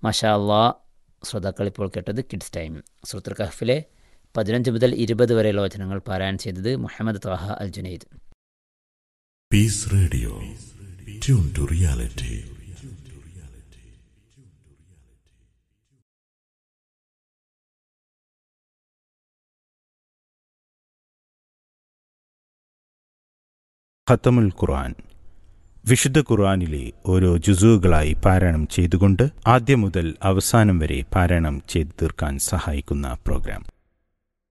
മഷാ അള്ളാ ശ്രോതാക്കൾ ഇപ്പോൾ കേട്ടത് കിഡ്സ് ടൈം സുഹൃത്തുൽ കഹഫിലെ പതിനഞ്ച് മുതൽ ഇരുപത് വരെയുള്ള വചനങ്ങൾ പാരായണം ചെയ്തത് മുഹമ്മദ് താഹ അൽ Junaid Peace Radio. Tune to reality. ഖത്തമുൽ ഖുർആൻ വിശുദ്ധ ഖുർആനിലെ ഓരോ ജുസുകളായി പാരായണം ചെയ്തുകൊണ്ട് ആദ്യം മുതൽ അവസാനം വരെ പാരായണം ചെയ്തു തീർക്കാൻ സഹായിക്കുന്ന പ്രോഗ്രാം